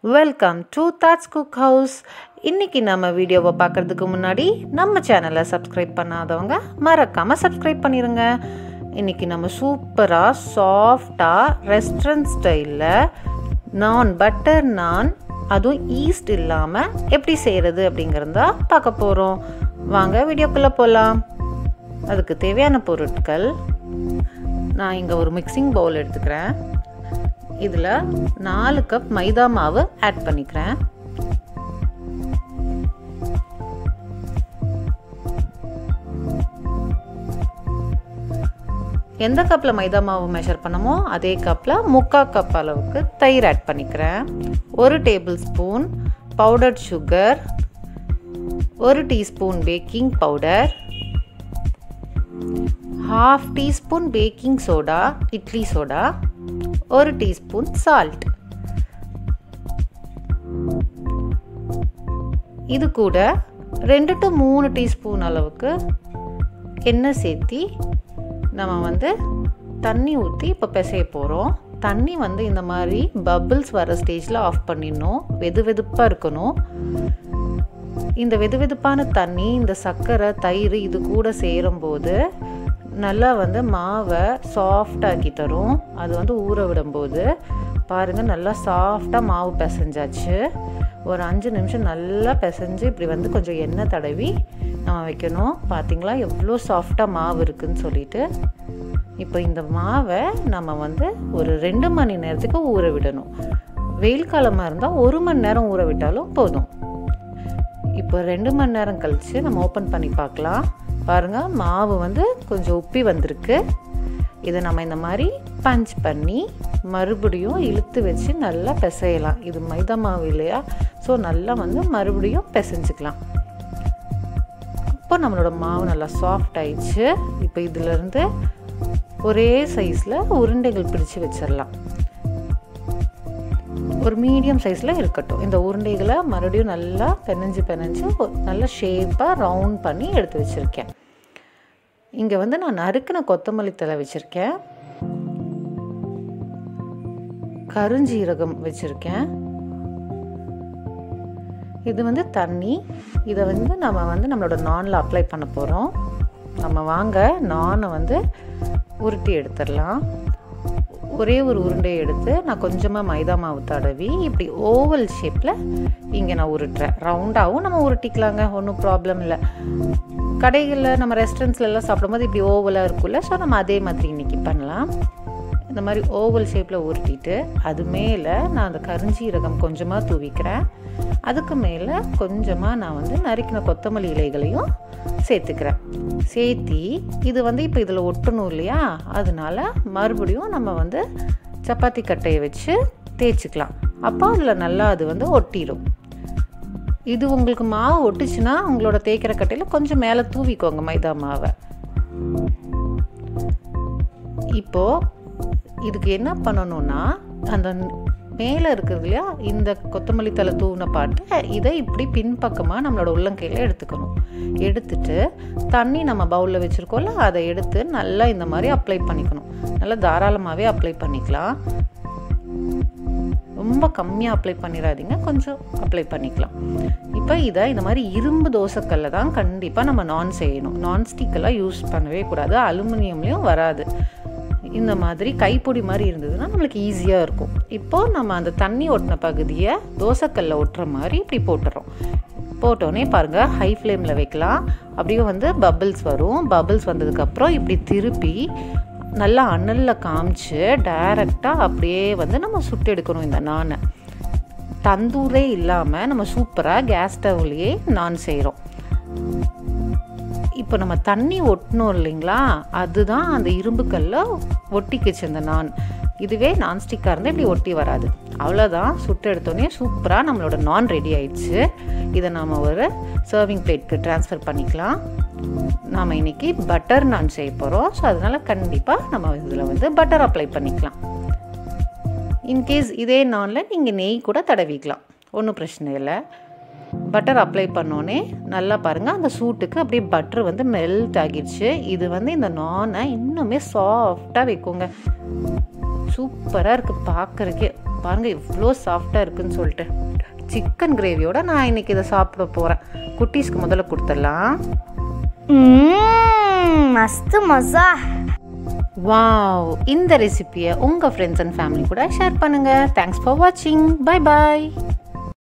welcome to thoughts cook house இன்றைக்கி நம்ம வீடியோவை பார்க்குறதுக்கு முன்னாடி நம்ம சேனலை சப்ஸ்கிரைப் பண்ணாதவங்க மறக்காமல் சப்ஸ்கிரைப் பண்ணிடுங்க இன்றைக்கி நம்ம சூப்பராக சாஃப்டாக ரெஸ்டாரண்ட் ஸ்டைலில் நான் பட்டர் நான் அதுவும் ஈஸ்ட் இல்லாமல் எப்படி செய்கிறது அப்படிங்கிறதா பார்க்க போகிறோம் வாங்க வீடியோக்குள்ளே போகலாம் அதுக்கு தேவையான பொருட்கள் நான் இங்கே ஒரு மிக்சிங் பவுல் எடுத்துக்கிறேன் இதில் நாலு கப் மைதா மாவு ஆட் பண்ணிக்கிறேன் எந்த கப்பில் மைதா மாவு மெஷர் பண்ணமோ அதே கப்பில் முக்கால் கப் அளவுக்கு தயிர் ஆட் பண்ணிக்கிறேன் ஒரு டேபிள் ஸ்பூன் பவுடர்ட் சுகர் ஒரு teaspoon baking powder half teaspoon baking soda idli soda ஒரு டீஸ்பூன் சால்ட் இது கூட ரெண்டு டு மூணு டீஸ்பூன் அளவுக்கு எண்ணெய் சேர்த்தி நம்ம வந்து தண்ணி ஊற்றி இப்போ பிசைய போகிறோம் தண்ணி வந்து இந்த மாதிரி பபிள்ஸ் வர ஸ்டேஜில் ஆஃப் பண்ணிடணும் வெது வெதுப்பாக இருக்கணும் இந்த வெது வெதுப்பான தண்ணி இந்த சர்க்கரை தயிர் இது கூட சேரும்போது நல்லா வந்து மாவை சாஃப்டாக்கி தரும் அது வந்து ஊற விடும்போது பாருங்கள் நல்லா சாஃப்டாக மாவு பிசைஞ்சாச்சு ஒரு அஞ்சு நிமிஷம் நல்லா பிசைஞ்சு இப்படி வந்து கொஞ்சம் எண்ணெய் தடவி நம்ம வைக்கணும் பார்த்திங்களா எவ்வளோ சாஃப்டாக மாவு இருக்குதுன்னு சொல்லிட்டு இப்போ இந்த மாவை நம்ம வந்து ஒரு ரெண்டு மணி நேரத்துக்கு ஊற விடணும் வெயில் காலமாக இருந்தால் ஒரு மணி நேரம் ஊற விட்டாலும் போதும் இப்போ ரெண்டு மணி நேரம் கழித்து நம்ம ஓப்பன் பண்ணி பார்க்கலாம் பாருங்கள் மாவு வந்து கொஞ்சம் உப்பி வந்திருக்கு இதை நம்ம இந்த மாதிரி பஞ்ச் பண்ணி மறுபடியும் இழுத்து வச்சு நல்லா பிசையலாம் இது மைதா மாவு இல்லையா ஸோ நல்லா வந்து மறுபடியும் பிசைஞ்சுக்கலாம் இப்போ நம்மளோட மாவு நல்லா சாஃப்ட் ஆயிடுச்சு இப்போ இதிலேருந்து ஒரே சைஸில் உருண்டைகள் பிடிச்சு வச்சிடலாம் ஒரு மீடியம் சைஸில் இருக்கட்டும் இந்த உருண்டைகளை மறுபடியும் நல்லா பெனஞ்சு பெனஞ்சு நல்லா ஷேப்பாக ரவுண்ட் பண்ணி எடுத்து வச்சுருக்கேன் இங்கே வந்து நான் நறுக்கின கொத்தமல்லி தலை வச்சுருக்கேன் கருஞ்சீரகம் வச்சுருக்கேன் இது வந்து தண்ணி இதை வந்து நம்ம வந்து நம்மளோட நானில் அப்ளை பண்ண போகிறோம் நம்ம வாங்க நானை வந்து உருட்டி எடுத்துடலாம் ஒரே ஒரு உருண்டையை எடுத்து நான் கொஞ்சமாக மைதா மாவு தடவி இப்படி ஓவல் ஷேப்பில் இங்கே நான் உருட்டுறேன் ரவுண்டாகவும் நம்ம உருட்டிக்கலாங்க ஒன்றும் ப்ராப்ளம் இல்லை கடைகளில் நம்ம ரெஸ்டாரண்ட்ஸ்லாம் சாப்பிடும்போது இப்படி ஓவலாக இருக்கும்ல ஸோ நம்ம அதே மாதிரி இன்றைக்கி பண்ணலாம் இந்த மாதிரி ஓவல் ஷேப்பில் உருட்டிட்டு அது மேலே நான் அந்த கருஞ்சீரகம் கொஞ்சமாக தூவிக்கிறேன் அதுக்கு மேலே கொஞ்சமாக நான் வந்து நறுக்கின கொத்தமல்லி இலைகளையும் சேர்த்துக்கிறேன் சேர்த்தி இது வந்து இப்போ இதில் ஒட்டணும் இல்லையா அதனால மறுபடியும் நம்ம வந்து சப்பாத்தி கட்டையை வச்சு தேய்ச்சிக்கலாம் அப்போ அதில் நல்லா அது வந்து ஒட்டிடும் இது உங்களுக்கு மாவு ஒட்டுச்சுன்னா உங்களோட தேய்க்கிற கட்டையில் கொஞ்சம் மேலே தூவிக்கோங்க மைதா மாவை இப்போது இதுக்கு என்ன பண்ணணும்னா அந்த மேலே இருக்குது இல்லையா இந்த கொத்தமல்லி தலை தூவின பாட்டை இதை இப்படி பின்பக்கமாக நம்மளோட உள்ளங்கையில் எடுத்துக்கணும் எடுத்துட்டு தண்ணி நம்ம பவுலில் வச்சுருக்கோம்ல அதை எடுத்து நல்லா இந்த மாதிரி அப்ளை பண்ணிக்கணும் நல்லா தாராளமாகவே அப்ளை பண்ணிக்கலாம் ரொம்ப கம்மியாக அப்ளை பண்ணிடாதீங்க கொஞ்சம் அப்ளை பண்ணிக்கலாம் இப்போ இதை இந்த மாதிரி இரும்பு தோசைக்கல்ல தான் கண்டிப்பாக நம்ம நான் செய்யணும் நான்ஸ்டிக்கெல்லாம் யூஸ் பண்ணவே கூடாது அலுமினியம்லேயும் வராது இந்த மாதிரி கைப்பொடி மாதிரி இருந்ததுன்னா நம்மளுக்கு ஈஸியாக இருக்கும் இப்போது நம்ம அந்த தண்ணி ஒட்டின பகுதியை தோசைக்கல்ல ஒட்டுற மாதிரி இப்படி போட்டுறோம் போட்டோன்னே பாருங்கள் ஹை ஃப்ளேமில் வைக்கலாம் அப்படியே வந்து பபிள்ஸ் வரும் பபிள்ஸ் வந்ததுக்கப்புறம் இப்படி திருப்பி நல்லா அனலில் காமிச்சு டைரெக்டாக அப்படியே வந்து நம்ம சுட்டு எடுக்கணும் இந்த நானை தந்தூரே இல்லாமல் நம்ம சூப்பராக கேஸ் ஸ்டவ்லேயே நான் செய்கிறோம் இப்போ நம்ம தண்ணி ஒட்டணும் இல்லைங்களா அதுதான் அந்த இரும்புக்கல்ல ஒட்டிக்குச்சு அந்த நான் இதுவே நான்ஸ்டிக்காக இருந்தால் இப்படி ஒட்டி வராது அவ்வளோதான் சுட்டு எடுத்தோடனே சூப்பராக நம்மளோட நான் ரெடி ஆயிடுச்சு இதை நாம் ஒரு சர்விங் பிளேட்க்கு ட்ரான்ஸ்ஃபர் பண்ணிக்கலாம் நாம் இன்றைக்கி பட்டர் நான் செய்ய போகிறோம் ஸோ அதனால் கண்டிப்பாக நம்ம இதில் வந்து பட்டர் அப்ளை பண்ணிக்கலாம் இன்கேஸ் இதே நானில் நீங்கள் நெய் கூட தடவிக்கலாம் ஒன்றும் பிரச்சனை இல்லை பட்டர் அப்ளை பண்ணோன்னே நல்லா பாருங்கள் அந்த சூட்டுக்கு அப்படியே பட்டர் வந்து மெல்ட் ஆகிடுச்சு இது வந்து இந்த நானை இன்னுமே சாஃப்டாக வைக்குங்க சூப்பராக இருக்குது பார்க்குறக்கே பாருங்கள் இவ்வளோ சாஃப்டாக இருக்குன்னு சொல்லிட்டு சிக்கன் கிரேவியோட நான் இன்னைக்கு இதை சாப்பிட போகிறேன் குட்டீஸ்க்கு முதல்ல கொடுத்துடலாம் ம்ம், மஸ்து மசா வாவ் இந்த ரெசிபியை உங்கள் ஃப்ரெண்ட்ஸ் அண்ட் ஃபேமிலி கூட ஷேர் பண்ணுங்கள் தேங்க்ஸ் ஃபார் வாட்சிங் பை பாய்